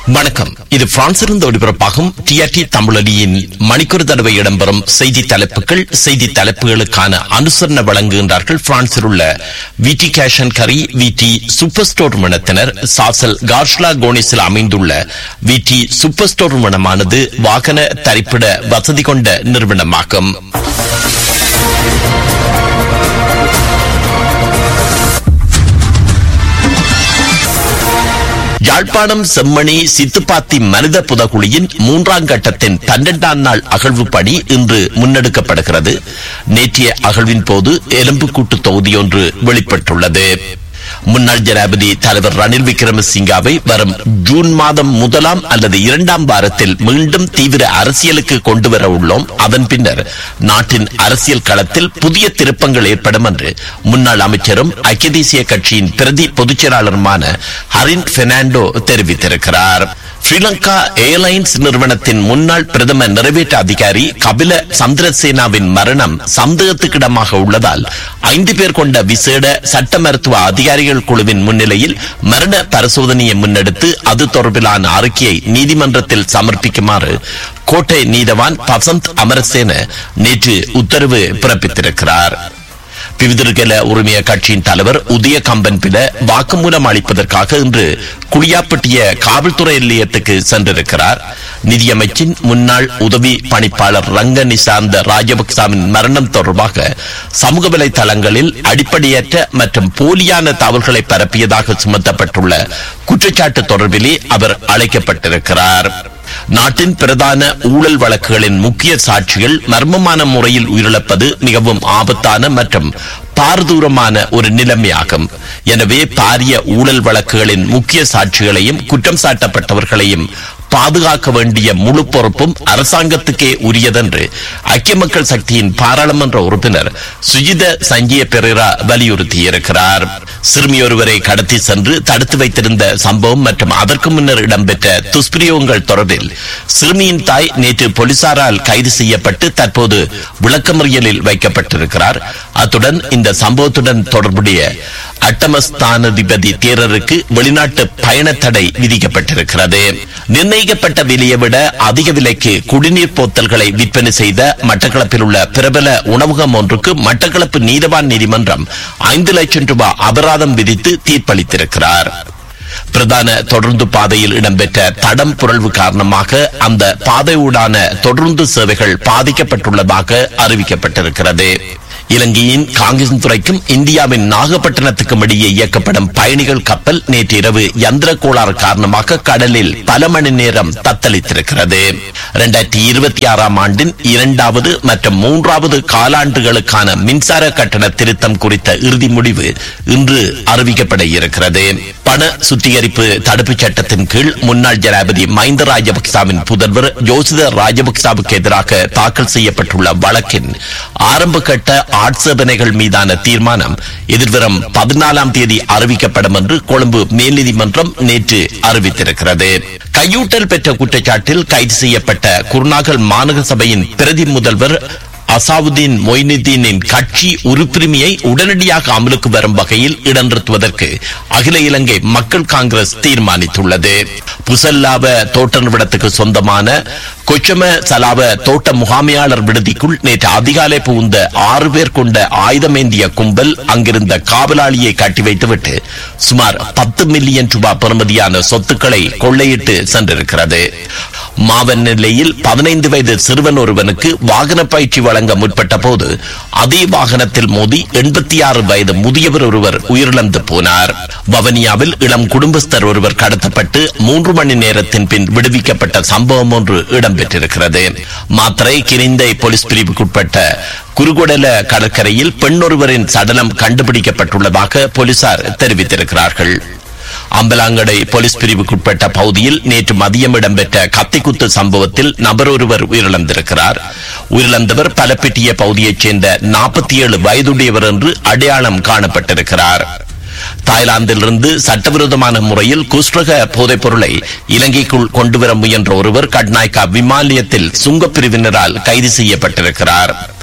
வணக்கம் இது பிரான்சிலிருந்து ஒளிபரப்பாகும் டிஆர்டி தமிழொலியின் மணிக்கொரு தடவை இடம்பெறும் செய்தி தலைப்புகள் செய்தி தலைப்புகளுக்கான அனுசரணை வழங்குகின்றார்கள் பிரான்சில் உள்ள விடி கேஷன் கரி விடி சூப்பர் ஸ்டோர் நிறுவனத்தினர் சாசல் கார்ஷ்லா கோனிஸில் அமைந்துள்ள விடி சூப்பர் ஸ்டோர் நிறுவனமானது வாகன தரிப்பிட வசதி கொண்ட நிறுவனமாகும் யாழ்ப்பாணம் செம்மணி சித்துப்பாத்தி மனித புதகுழியின் மூன்றாம் கட்டத்தின் பன்னெண்டாம் நாள் அகழ்வு பணி இன்று முன்னெடுக்கப்படுகிறது நேற்றைய அகழ்வின் போது எலும்புக்கூட்டு தொகுதியொன்று வெளிப்பட்டுள்ளது முன்னாள் ஜனாதிபதி தலைவர் ரணில் விக்ரமசிங்காவை வரும் ஜூன் மாதம் முதலாம் அல்லது இரண்டாம் வாரத்தில் மீண்டும் தீவிர அரசியலுக்கு கொண்டு வர உள்ளோம் அதன் பின்னர் நாட்டின் அரசியல் களத்தில் புதிய திருப்பங்கள் ஏற்படும் என்று முன்னாள் அமைச்சரும் ஐக்கிய தேசிய கட்சியின் பிரதி பொதுச் செயலாளருமான ஹரின் பெர்னாண்டோ தெரிவித்திருக்கிறார் ஸ்ரீலங்கா ஏர்லைன்ஸ் நிறுவனத்தின் முன்னாள் பிரதம நிறைவேற்ற அதிகாரி கபில சந்திரசேனாவின் மரணம் சந்தேகத்துக்கிடமாக உள்ளதால் ஐந்து பேர் கொண்ட விசேட சட்ட மருத்துவ அதிகாரிகள் குழுவின் முன்னிலையில் மரண பரிசோதனையை முன்னெடுத்து அது தொடர்பிலான அறிக்கையை நீதிமன்றத்தில் சமர்ப்பிக்குமாறு கோட்டை நீதவான் பசந்த் அமரசேன நேற்று உத்தரவு பிறப்பித்திருக்கிறார் பிவிதிருகல உரிமைய கட்சியின் தலைவர் உதய கம்பன் பில வாக்குமூலம் அளிப்பதற்காக இன்று குளியாப்பட்டிய காவல்துறை நிலையத்துக்கு சென்றிருக்கிறார் நிதியமைச்சின் முன்னாள் உதவி பணிப்பாளர் ரங்க நிசாந்த ராஜபக்சாவின் மரணம் தொடர்பாக சமூக வலைதளங்களில் அடிப்படையற்ற மற்றும் போலியான தகவல்களை பரப்பியதாக சுமத்தப்பட்டுள்ள குற்றச்சாட்டு தொடர்பிலே அவர் அழைக்கப்பட்டிருக்கிறார் நாட்டின் பிரதான ஊழல் வழக்குகளின் முக்கிய சாட்சிகள் மர்மமான முறையில் உயிரிழப்பது மிகவும் ஆபத்தான மற்றும் பாரதூரமான ஒரு நிலைமையாகும் எனவே பாரிய ஊழல் வழக்குகளின் முக்கிய சாட்சிகளையும் குற்றம் சாட்டப்பட்டவர்களையும் பாதுகாக்க வேண்டிய முழு பொறுப்பும் அரசாங்கத்துக்கே உரியதென்று ஐக்கிய மக்கள் சக்தியின் பாராளுமன்ற உறுப்பினர் சுஜித சஞ்சய பெரேரா வலியுறுத்தியிருக்கிறார் சிறுமியொருவரை கடத்தி சென்று தடுத்து வைத்திருந்த சம்பவம் மற்றும் அதற்கு முன்னர் இடம்பெற்ற துஷ்பிரயோகங்கள் தொடர்பில் சிறுமியின் தாய் நேற்று போலீசாரால் கைது செய்யப்பட்டு தற்போது விளக்கமறியலில் வைக்கப்பட்டிருக்கிறார் அத்துடன் இந்த சம்பவத்துடன் தொடர்புடைய அட்டமஸ்தானாதிபதி தேரருக்கு வெளிநாட்டு பயண தடை விதிக்கப்பட்டிருக்கிறது நிர்ணயிக்கப்பட்ட விலையை விட அதிக விலைக்கு குடிநீர் போத்தல்களை விற்பனை செய்த மட்டக்களப்பில் உள்ள பிரபல உணவகம் ஒன்றுக்கு மட்டக்களப்பு நீதவான் நீதிமன்றம் ஐந்து லட்சம் ரூபாய் அபராதம் விதித்து தீர்ப்பளித்திருக்கிறார் பிரதான தொடர்ந்து பாதையில் இடம்பெற்ற தடம் புரள்வு காரணமாக அந்த பாதையூடான தொடர்ந்து சேவைகள் பாதிக்கப்பட்டுள்ளதாக அறிவிக்கப்பட்டிருக்கிறது இலங்கையின் காங்கிரஸ் துறைக்கும் இந்தியாவின் நாகப்பட்டினத்துக்கும் இடையே இயக்கப்படும் பயணிகள் கப்பல் நேற்று இரவு யந்திர கோளாறு காரணமாக கடலில் பல மணி நேரம் தத்தளித்திருக்கிறது இரண்டாயிரத்தி இருபத்தி ஆறாம் ஆண்டின் இரண்டாவது மற்றும் மூன்றாவது காலாண்டுகளுக்கான மின்சார கட்டண திருத்தம் குறித்த இறுதி முடிவு இன்று அறிவிக்கப்பட இருக்கிறது பண சுத்திகரிப்பு தடுப்புச் சட்டத்தின் கீழ் முன்னாள் ஜனாதிபதி மஹிந்த ராஜபக்சாவின் புதல்வர் ஜோசித ராஜபக்சாவுக்கு எதிராக தாக்கல் செய்யப்பட்டுள்ள வழக்கின் ஆரம்ப கட்ட ஆட்சேபனைகள் மீதான தீர்மானம் எதிர்வரும் பதினாலாம் தேதி அறிவிக்கப்படும் என்று கொழும்பு மேல் நீதிமன்றம் நேற்று அறிவித்திருக்கிறது கையூட்டல் பெற்ற குற்றச்சாட்டில் கைது செய்யப்பட்ட குருநாகல் மாநகர சபையின் பிரதி முதல்வர் அசாவுதீன் மொய்னுதீனின் கட்சி உறுப்புரிமையை உடனடியாக அமலுக்கு வரும் வகையில் இடநிறுத்துவதற்கு அகில இலங்கை மக்கள் காங்கிரஸ் தீர்மானித்துள்ளது புசல்லாவ தோட்ட நிறுவனத்துக்கு சொந்தமான கொச்சம சலாவ தோட்ட முகாமையாளர் விடுதிக்குள் நேற்று அதிகாலை புகுந்த ஆறு பேர் கொண்ட ஆயுதமேந்திய கும்பல் அங்கிருந்த காவலாளியை கட்டி வைத்துவிட்டு சுமார் பத்து மில்லியன் ரூபாய் பெறுமதியான சொத்துக்களை கொள்ளையிட்டு சென்றிருக்கிறது மாவன் நிலையில் பதினைந்து வயது சிறுவன் ஒருவனுக்கு வாகன பயிற்சி வழங்க முற்பட்ட போது அதே வாகனத்தில் மோதி எண்பத்தி ஆறு வயது முதியவர் ஒருவர் உயிரிழந்து போனார் வவனியாவில் இளம் குடும்பஸ்தர் ஒருவர் கடத்தப்பட்டு மூன்று மணி நேரத்தின் பின் விடுவிக்கப்பட்ட சம்பவம் ஒன்று இடம்பெற்றிருக்கிறது மாத்திரை கிரிந்தை போலீஸ் பிரிவுக்குட்பட்ட குறுகொடல கடற்கரையில் பெண் ஒருவரின் சடலம் கண்டுபிடிக்கப்பட்டுள்ளதாக போலீசார் தெரிவித்திருக்கிறார்கள் அம்பலாங்கடை போலீஸ் பிரிவுக்குட்பட்ட பகுதியில் நேற்று மதியம் இடம்பெற்ற கத்திக்குத்து சம்பவத்தில் நபர் ஒருவர் உயிரிழந்திருக்கிறார் உயிரிழந்தவர் பலப்பெட்டிய பகுதியைச் சேர்ந்த நாற்பத்தி ஏழு வயதுடையவர் என்று அடையாளம் காணப்பட்டிருக்கிறார் தாய்லாந்திலிருந்து சட்டவிரோதமான முறையில் குஸ்ரக போதைப் பொருளை இலங்கைக்குள் கொண்டுவர முயன்ற ஒருவர் கட்நாய்கா விமானியத்தில் சுங்கப் பிரிவினரால் கைது செய்யப்பட்டிருக்கிறார்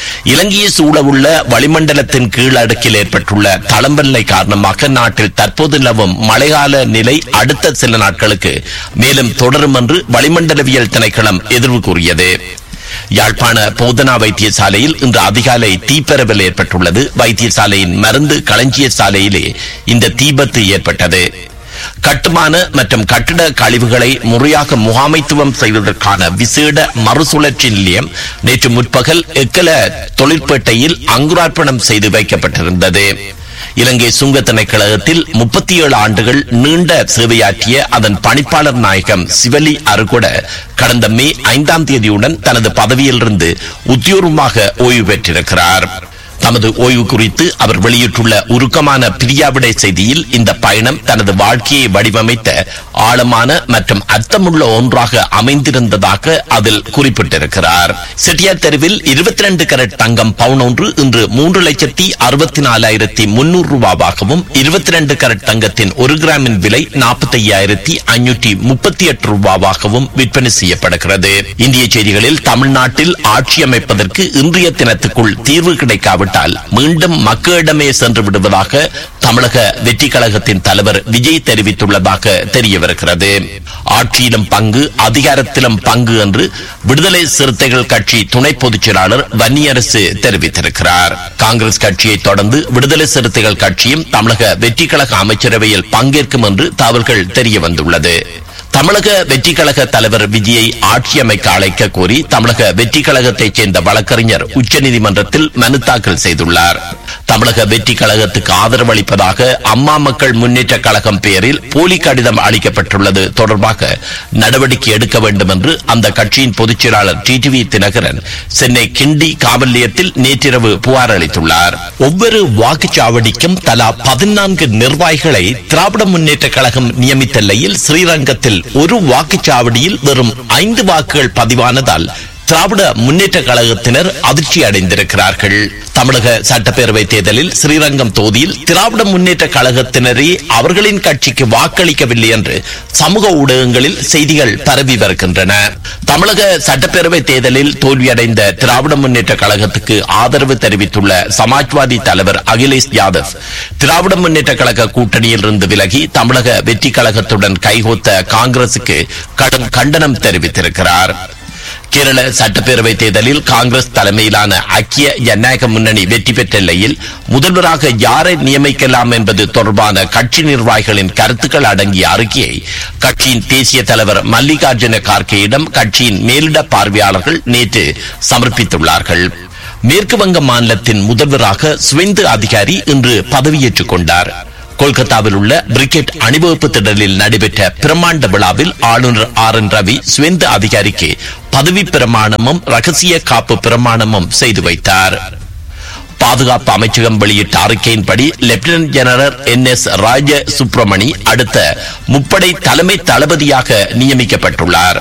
இலங்கையை சூழவுள்ள வளிமண்டலத்தின் கீழ் அடுக்கில் ஏற்பட்டுள்ள தளம்பல்லை காரணமாக நாட்டில் தற்போது நிலவும் மழைக்கால நிலை அடுத்த சில நாட்களுக்கு மேலும் தொடரும் என்று வளிமண்டலவியல் திணைக்களம் எதிர்வு கூறியது யாழ்ப்பாண போதனா வைத்தியசாலையில் இன்று அதிகாலை தீப்பரவல் ஏற்பட்டுள்ளது வைத்தியசாலையின் மருந்து களஞ்சிய சாலையிலே இந்த தீபத்து ஏற்பட்டது கட்டுமான மற்றும் கட்டிட கழிவுகளை முறையாக முகாமைத்துவம் செய்வதற்கான விசேட மறுசுழற்சி நிலையம் நேற்று முற்பகல் எக்கல தொழிற்பேட்டையில் அங்குரார்ப்பணம் செய்து வைக்கப்பட்டிருந்தது இலங்கை சுங்க திணைக்களகத்தில் முப்பத்தி ஏழு ஆண்டுகள் நீண்ட சேவையாற்றிய அதன் பணிப்பாளர் நாயகம் சிவலி அருகொட கடந்த மே ஐந்தாம் தேதியுடன் தனது பதவியிலிருந்து உத்தியோகமாக ஓய்வு பெற்றிருக்கிறார் தமது ஓய்வு குறித்து அவர் வெளியிட்டுள்ள உருக்கமான பிரியாவிடை செய்தியில் இந்த பயணம் தனது வாழ்க்கையை வடிவமைத்த ஆழமான மற்றும் அர்த்தமுள்ள ஒன்றாக அமைந்திருந்ததாக அதில் குறிப்பிட்டிருக்கிறார் செட்டியார் தெருவில் இருபத்தி ரெண்டு கரட் தங்கம் பவுன் ஒன்று இன்று மூன்று லட்சத்தி அறுபத்தி நாலாயிரத்தி முன்னூறு ரூபாவாகவும் இருபத்தி ரெண்டு கரட் தங்கத்தின் ஒரு கிராமின் விலை நாற்பத்தி ஐயாயிரத்தி ஐநூற்றி முப்பத்தி எட்டு ரூபாவாகவும் விற்பனை செய்யப்படுகிறது இந்திய செய்திகளில் தமிழ்நாட்டில் ஆட்சி அமைப்பதற்கு இன்றைய தினத்துக்குள் தீர்வு கிடைக்காவிட்டால் மீண்டும் மக்களிடமே சென்று விடுவதாக தமிழக வெற்றி கழகத்தின் தலைவர் விஜய் தெரிவித்துள்ளதாக தெரிய வருகிறது ஆட்சியிலும் பங்கு அதிகாரத்திலும் பங்கு என்று விடுதலை சிறுத்தைகள் கட்சி துணை பொதுச் செயலாளர் வன்னியரசு தெரிவித்திருக்கிறார் காங்கிரஸ் கட்சியை தொடர்ந்து விடுதலை சிறுத்தைகள் கட்சியும் தமிழக வெற்றி கழக அமைச்சரவையில் பங்கேற்கும் என்று தகவல்கள் தெரிய வந்துள்ளது தமிழக வெற்றி கழக தலைவர் விஜயை ஆட்சி அமைக்க அழைக்க கோரி தமிழக வெற்றி கழகத்தைச் சேர்ந்த வழக்கறிஞர் உச்சநீதிமன்றத்தில் மனு தாக்கல் செய்துள்ளார் தமிழக வெற்றி கழகத்துக்கு ஆதரவு அளிப்பதாக அம்மா மக்கள் முன்னேற்ற கழகம் பெயரில் போலி கடிதம் அளிக்கப்பட்டுள்ளது தொடர்பாக நடவடிக்கை எடுக்க வேண்டும் என்று அந்த கட்சியின் பொதுச் செயலாளர் டிடிவி தினகரன் சென்னை கிண்டி காவல் நிலையத்தில் நேற்றிரவு புகார் அளித்துள்ளார் ஒவ்வொரு வாக்குச்சாவடிக்கும் தலா பதினான்கு நிர்வாகிகளை திராவிட முன்னேற்ற கழகம் நியமித்த நிலையில் ஸ்ரீரங்கத்தில் ஒரு வாக்குச்சாவடியில் வெறும் ஐந்து வாக்குகள் பதிவானதால் திராவிட முன்னேற்ற கழகத்தினர் அதிர்ச்சி அடைந்திருக்கிறார்கள் தமிழக சட்டப்பேரவை தேர்தலில் ஸ்ரீரங்கம் தொகுதியில் திராவிட முன்னேற்ற கழகத்தினரே அவர்களின் கட்சிக்கு வாக்களிக்கவில்லை என்று சமூக ஊடகங்களில் செய்திகள் பரவி வருகின்றன தமிழக சட்டப்பேரவை தேர்தலில் தோல்வியடைந்த திராவிட முன்னேற்ற கழகத்துக்கு ஆதரவு தெரிவித்துள்ள சமாஜ்வாதி தலைவர் அகிலேஷ் யாதவ் திராவிட முன்னேற்ற கழக கூட்டணியில் இருந்து விலகி தமிழக வெற்றி கழகத்துடன் கைகோத்த காங்கிரசுக்கு கடும் கண்டனம் தெரிவித்திருக்கிறார் கேரள சட்டப்பேரவை தேர்தலில் காங்கிரஸ் தலைமையிலான ஐக்கிய ஜனநாயக முன்னணி வெற்றி பெற்ற நிலையில் முதல்வராக யாரை நியமிக்கலாம் என்பது தொடர்பான கட்சி நிர்வாகிகளின் கருத்துக்கள் அடங்கிய அறிக்கையை கட்சியின் தேசிய தலைவர் மல்லிகார்ஜுன கார்கேயிடம் கட்சியின் மேலிட பார்வையாளர்கள் நேற்று சமர்ப்பித்துள்ளார்கள் மேற்கு வங்க மாநிலத்தின் முதல்வராக சுவேந்து அதிகாரி இன்று பதவியேற்றுக் கொண்டார் கொல்கத்தாவில் உள்ள பிரிகெட் அணிவகுப்பு திடலில் நடைபெற்ற பிரமாண்ட விழாவில் ஆளுநர் ஆர் என் ரவி சுவேந்த அதிகாரிக்கு பதவி பிரமாணமும் ரகசிய காப்பு பிரமாணமும் செய்து வைத்தார் பாதுகாப்பு அமைச்சகம் வெளியிட்ட அறிக்கையின்படி லெப்டினன்ட் ஜெனரல் என் எஸ் ராஜ சுப்பிரமணி அடுத்த முப்படை தலைமை தளபதியாக நியமிக்கப்பட்டுள்ளார்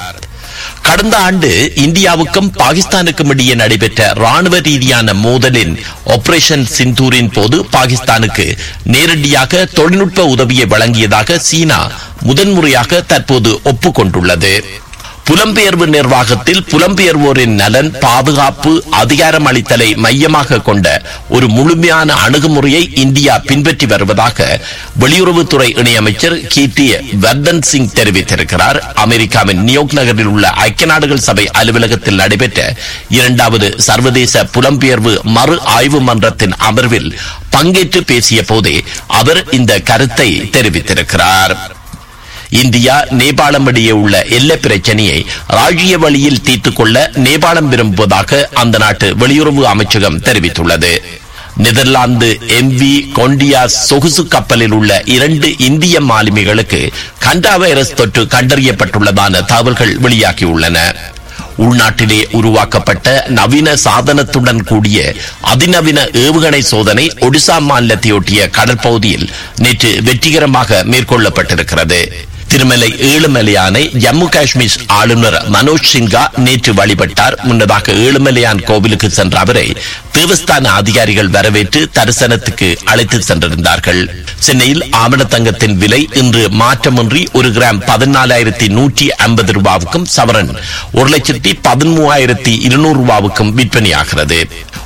கடந்த ஆண்டு இந்தியாவுக்கும் பாகிஸ்தானுக்கும் இடையே நடைபெற்ற ராணுவ ரீதியான மோதலின் ஆபரேஷன் சிந்தூரின் போது பாகிஸ்தானுக்கு நேரடியாக தொழில்நுட்ப உதவியை வழங்கியதாக சீனா முதன்முறையாக தற்போது ஒப்புக்கொண்டுள்ளது புலம்பெயர்வு நிர்வாகத்தில் புலம்பெயர்வோரின் நலன் பாதுகாப்பு அதிகாரம் அளித்தலை மையமாக கொண்ட ஒரு முழுமையான அணுகுமுறையை இந்தியா பின்பற்றி வருவதாக வெளியுறவுத்துறை இணையமைச்சர் கீர்த்தி வர்தன் சிங் தெரிவித்திருக்கிறார் அமெரிக்காவின் நியோக் நகரில் உள்ள ஐக்கிய நாடுகள் சபை அலுவலகத்தில் நடைபெற்ற இரண்டாவது சர்வதேச புலம்பெயர்வு மறு ஆய்வு மன்றத்தின் அமர்வில் பங்கேற்று பேசிய போதே அவர் இந்த கருத்தை தெரிவித்திருக்கிறார் இந்தியா நேபாளம் இடையே உள்ள எல்லை பிரச்சனையை ராஜ்ய வழியில் தீர்த்துக் கொள்ள நேபாளம் விரும்புவதாக அந்த நாட்டு வெளியுறவு அமைச்சகம் தெரிவித்துள்ளது நெதர்லாந்து எம்வி கொண்டியா சொகுசு கப்பலில் உள்ள இரண்டு இந்திய மாலுமிகளுக்கு கண்டா வைரஸ் தொற்று கண்டறியப்பட்டுள்ளதான தகவல்கள் வெளியாகியுள்ளன உள்நாட்டிலே உருவாக்கப்பட்ட நவீன சாதனத்துடன் கூடிய அதிநவீன ஏவுகணை சோதனை ஒடிசா மாநிலத்தையொட்டிய கடற்பகுதியில் நேற்று வெற்றிகரமாக மேற்கொள்ளப்பட்டிருக்கிறது திருமலை ஏழுமலையானை ஜம்மு காஷ்மீர் ஆளுநர் மனோஜ் சின்ஹா நேற்று வழிபட்டார் முன்னதாக ஏழுமலையான் கோவிலுக்கு சென்ற அவரை தேவஸ்தான அதிகாரிகள் வரவேற்று தரிசனத்துக்கு அழைத்து சென்றிருந்தார்கள் சென்னையில் ஆமணத்தங்கத்தின் விலை இன்று மாற்றமின்றி ஒரு கிராம் பதினாலாயிரத்தி நூற்றி ஐம்பது ரூபாவுக்கும் சவரன் ஒரு லட்சத்தி பதிமூவாயிரத்தி இருநூறு ரூபாவுக்கும் விற்பனையாகிறது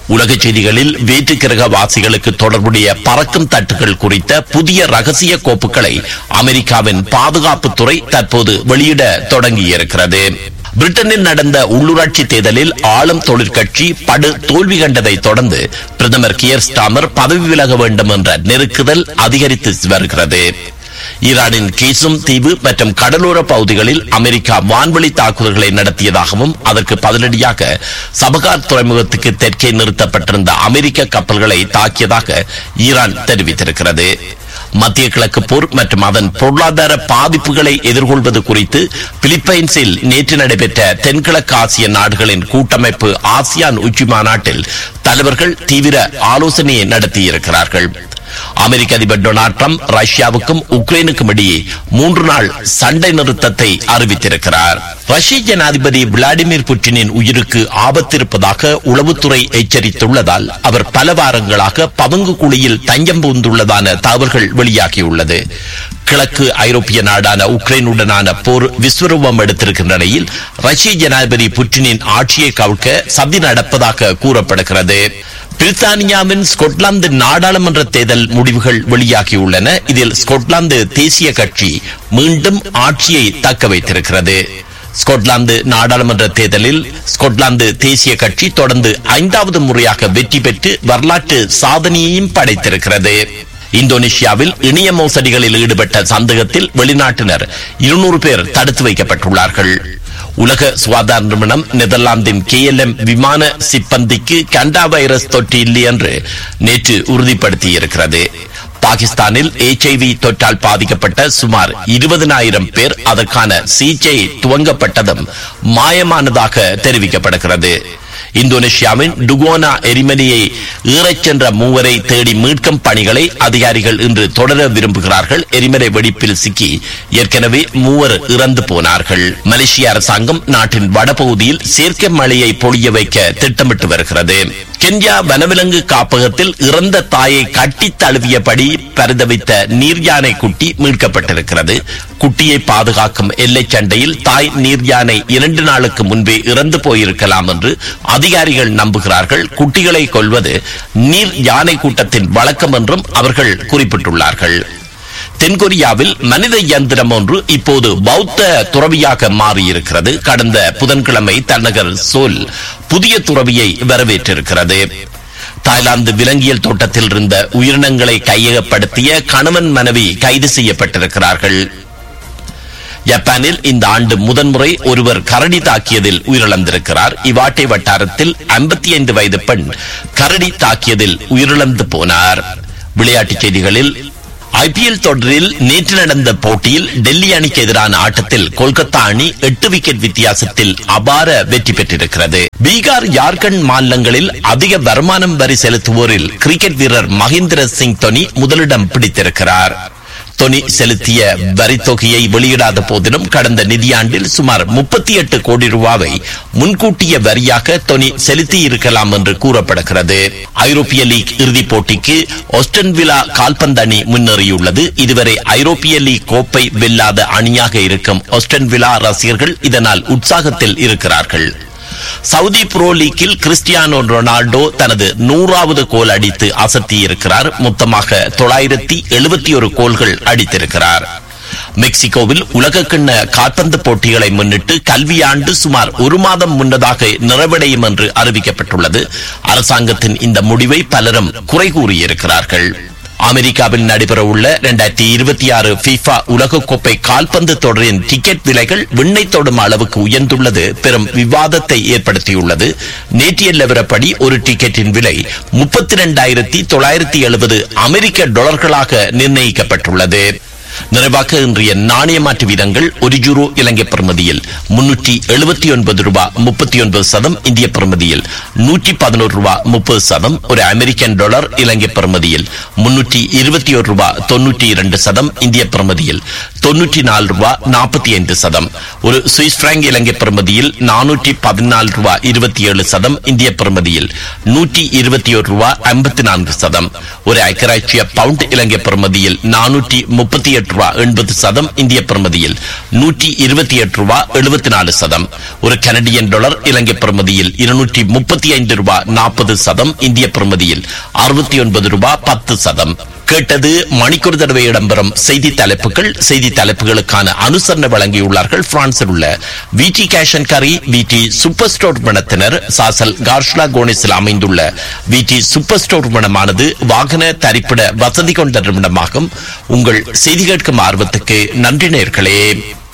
உலக செய்திகளில் வேற்று கிரக வாசிகளுக்கு தொடர்புடைய பறக்கும் தட்டுகள் குறித்த புதிய ரகசிய கோப்புகளை அமெரிக்காவின் பாதுகாப்புத்துறை தற்போது வெளியிட தொடங்கியிருக்கிறது பிரிட்டனில் நடந்த உள்ளூராட்சி தேர்தலில் ஆளும் தொழிற்கட்சி படு தோல்வி கண்டதை தொடர்ந்து பிரதமர் கியர் ஸ்டாமர் பதவி விலக வேண்டும் என்ற நெருக்குதல் அதிகரித்து வருகிறது ஈரானின் கீசும் தீவு மற்றும் கடலோர பகுதிகளில் அமெரிக்கா வான்வழி தாக்குதல்களை நடத்தியதாகவும் அதற்கு பதிலடியாக சபகார் துறைமுகத்துக்கு தெற்கே நிறுத்தப்பட்டிருந்த அமெரிக்க கப்பல்களை தாக்கியதாக ஈரான் தெரிவித்திருக்கிறது மத்திய கிழக்கு போர் மற்றும் அதன் பொருளாதார பாதிப்புகளை எதிர்கொள்வது குறித்து பிலிப்பைன்ஸில் நேற்று நடைபெற்ற தென்கிழக்கு ஆசிய நாடுகளின் கூட்டமைப்பு ஆசியான் உச்சி மாநாட்டில் தலைவர்கள் தீவிர ஆலோசனையை நடத்தியிருக்கிறார்கள் அமெரிக்க அதிபர் டொனால்ட் ட்ரம்ப் ரஷ்யாவுக்கும் உக்ரைனுக்கும் இடையே மூன்று நாள் சண்டை நிறுத்தத்தை அறிவித்திருக்கிறார் ரஷ்ய ஜனாதிபதி விளாடிமிர் புட்டினின் உயிருக்கு ஆபத்திருப்பதாக உளவுத்துறை எச்சரித்துள்ளதால் அவர் பல வாரங்களாக பதுங்கு குழியில் தஞ்சம் புகுந்துள்ளதான தகவல்கள் வெளியாகியுள்ளது கிழக்கு ஐரோப்பிய நாடான உக்ரைனுடனான போர் விஸ்வரூபம் எடுத்திருக்கின்ற நிலையில் ரஷ்ய ஜனாதிபதி புட்டினின் ஆட்சியை கவிழ்க்க சதி நடப்பதாக கூறப்படுகிறது பிரித்தானியாவின் ஸ்கொட்லாந்து நாடாளுமன்ற தேர்தல் முடிவுகள் வெளியாகியுள்ளன இதில் ஸ்கொட்லாந்து தேசிய கட்சி மீண்டும் ஆட்சியை தக்க வைத்திருக்கிறது ஸ்கொட்லாந்து நாடாளுமன்ற தேர்தலில் ஸ்கொட்லாந்து தேசிய கட்சி தொடர்ந்து ஐந்தாவது முறையாக வெற்றி பெற்று வரலாற்று சாதனையையும் படைத்திருக்கிறது இந்தோனேஷியாவில் இணைய மோசடிகளில் ஈடுபட்ட சந்தேகத்தில் வெளிநாட்டினர் இருநூறு பேர் தடுத்து வைக்கப்பட்டுள்ளார்கள் உலக சுகாதார நிறுவனம் நெதர்லாந்தின் கேஎல்எம் விமான சிப்பந்திக்கு கண்டா வைரஸ் தொற்று இல்லை என்று நேற்று உறுதிப்படுத்தியிருக்கிறது பாகிஸ்தானில் எச்ஐவி தொற்றால் பாதிக்கப்பட்ட சுமார் இருபதனாயிரம் பேர் அதற்கான சிகிச்சை துவங்கப்பட்டதும் மாயமானதாக தெரிவிக்கப்படுகிறது இந்தோனேஷியாவின் டுகோனா எரிமலையை ஈறச் சென்ற மூவரை தேடி மீட்கும் பணிகளை அதிகாரிகள் இன்று தொடர விரும்புகிறார்கள் எரிமலை வெடிப்பில் சிக்கி ஏற்கனவே மூவர் இறந்து போனார்கள் மலேசிய அரசாங்கம் நாட்டின் வடபகுதியில் செயற்கை மழையை பொழிய வைக்க திட்டமிட்டு வருகிறது கென்யா வனவிலங்கு காப்பகத்தில் இறந்த தாயை கட்டி தழுவியபடி பரிதவித்த நீர் யானை குட்டி மீட்கப்பட்டிருக்கிறது குட்டியை பாதுகாக்கும் எல்லை சண்டையில் தாய் நீர் யானை இரண்டு நாளுக்கு முன்பே இறந்து போயிருக்கலாம் என்று அதிகாரிகள் நம்புகிறார்கள் குட்டிகளை கொல்வது நீர் யானை கூட்டத்தின் வழக்கம் என்றும் அவர்கள் குறிப்பிட்டுள்ளார்கள் தென்கொரியாவில் மனித இயந்திரம் ஒன்று இப்போது பௌத்த துறவியாக மாறியிருக்கிறது கடந்த புதன்கிழமை தலைநகர் சோல் புதிய துறவியை வரவேற்றிருக்கிறது தாய்லாந்து விலங்கியல் தோட்டத்தில் இருந்த உயிரினங்களை கையகப்படுத்திய கணவன் மனைவி கைது செய்யப்பட்டிருக்கிறார்கள் ஜப்பானில் இந்த ஆண்டு முதன்முறை ஒருவர் கரடி தாக்கியதில் உயிரிழந்திருக்கிறார் இவாட்டை வட்டாரத்தில் 55 வயது பெண் கரடி தாக்கியதில் உயிரிழந்து போனார் விளையாட்டுச் செய்திகளில் ஐபிஎல் தொடரில் நேற்று நடந்த போட்டியில் டெல்லி அணிக்கு எதிரான ஆட்டத்தில் கொல்கத்தா அணி எட்டு விக்கெட் வித்தியாசத்தில் அபார வெற்றி பெற்றிருக்கிறது பீகார் ஜார்க்கண்ட் மாநிலங்களில் அதிக வருமானம் வரி செலுத்துவோரில் கிரிக்கெட் வீரர் மகேந்திர சிங் தோனி முதலிடம் பிடித்திருக்கிறார் தொனி செலுத்திய வரி தொகையை வெளியிடாத போதிலும் கடந்த நிதியாண்டில் சுமார் முப்பத்தி எட்டு கோடி ரூபாவை முன்கூட்டிய வரியாக தொனி செலுத்தி இருக்கலாம் என்று கூறப்படுகிறது ஐரோப்பிய லீக் இறுதிப் போட்டிக்கு ஒஸ்டன் விழா கால்பந்து அணி முன்னேறியுள்ளது இதுவரை ஐரோப்பிய லீக் கோப்பை வெல்லாத அணியாக இருக்கும் ஒஸ்டன் விழா ரசிகர்கள் இதனால் உற்சாகத்தில் இருக்கிறார்கள் சவுதி புரோ லீக்கில் கிறிஸ்டியானோ ரொனால்டோ தனது நூறாவது கோல் அடித்து அசத்தியிருக்கிறார் மொத்தமாக தொள்ளாயிரத்தி எழுபத்தி ஒரு கோல்கள் அடித்திருக்கிறார் மெக்சிகோவில் உலகக்கிண்ண கால்பந்து போட்டிகளை முன்னிட்டு கல்வியாண்டு சுமார் ஒரு மாதம் முன்னதாக நிறைவடையும் என்று அறிவிக்கப்பட்டுள்ளது அரசாங்கத்தின் இந்த முடிவை பலரும் குறை கூறியிருக்கிறார்கள் அமெரிக்காவில் நடைபெறவுள்ள இரண்டாயிரத்தி இருபத்தி ஆறு FIFA உலகக்கோப்பை கால்பந்து தொடரின் டிக்கெட் விலைகள் விண்ணை தொடும் அளவுக்கு உயர்ந்துள்ளது பெரும் விவாதத்தை ஏற்படுத்தியுள்ளது நேற்றைய நிலவரப்படி ஒரு டிக்கெட்டின் விலை முப்பத்தி இரண்டாயிரத்தி தொள்ளாயிரத்தி எழுபது அமெரிக்க டாலர்களாக நிர்ணயிக்கப்பட்டுள்ளது நிறைவாக இன்றைய நாணய மாற்று வீதங்கள் ஒரு யூரோ இலங்கை பிரமதியில் முன்னூற்றி எழுபத்தி ஒன்பது ரூபாய் முப்பத்தி ஒன்பது சதம் இந்திய பிரமதியில் நூற்றி பதினோரு ரூபாய் முப்பது சதம் ஒரு அமெரிக்கன் டாலர் இலங்கை பிரமதியில் முன்னூற்றி இருபத்தி ஒரு ரூபாய் தொன்னூற்றி இரண்டு சதம் இந்திய பிரமதியில் தொன்னூற்றி நாலு ரூபாய் நாற்பத்தி ஐந்து சதம் ஒரு சுவிஸ் பிராங்க் இலங்கை பிரமதியில் நானூற்றி பதினாலு ரூபாய் இருபத்தி ஏழு சதம் இந்திய பிரமதியில் நூற்றி இருபத்தி ஒரு ரூபாய் ஐம்பத்தி நான்கு சதம் ஒரு ஐக்கராட்சிய பவுண்ட் இலங்கை பிரமதியில் நானூற்றி முப்பத்தி எட்டு எட்டு ரூபா எண்பது சதம் இந்திய பிரமதியில் நூற்றி இருபத்தி எட்டு ரூபா எழுபத்தி நாலு சதம் ஒரு கனடியன் டாலர் இலங்கை பிரமதியில் இருநூற்றி முப்பத்தி ஐந்து ரூபா நாற்பது சதம் இந்திய பிரமதியில் அறுபத்தி ஒன்பது ரூபா பத்து சதம் கேட்டது மணிக்கொரு தடவை இடம்பெறும் செய்தி தலைப்புகள் செய்தி தலைப்புகளுக்கான அனுசரணை வழங்கியுள்ளார்கள் பிரான்சில் உள்ள விடி கேஷன் கரி விடி சூப்பர் ஸ்டோர் மனத்தினர் சாசல் கார்ஷ்லா கோனிஸில் அமைந்துள்ள விடி சூப்பர் ஸ்டோர் மனமானது வாகன தரிப்பிட வசதி கொண்ட நிறுவனமாகும் உங்கள் செய்தி கேட்கும் ஆர்வத்துக்கு நன்றி நேர்களே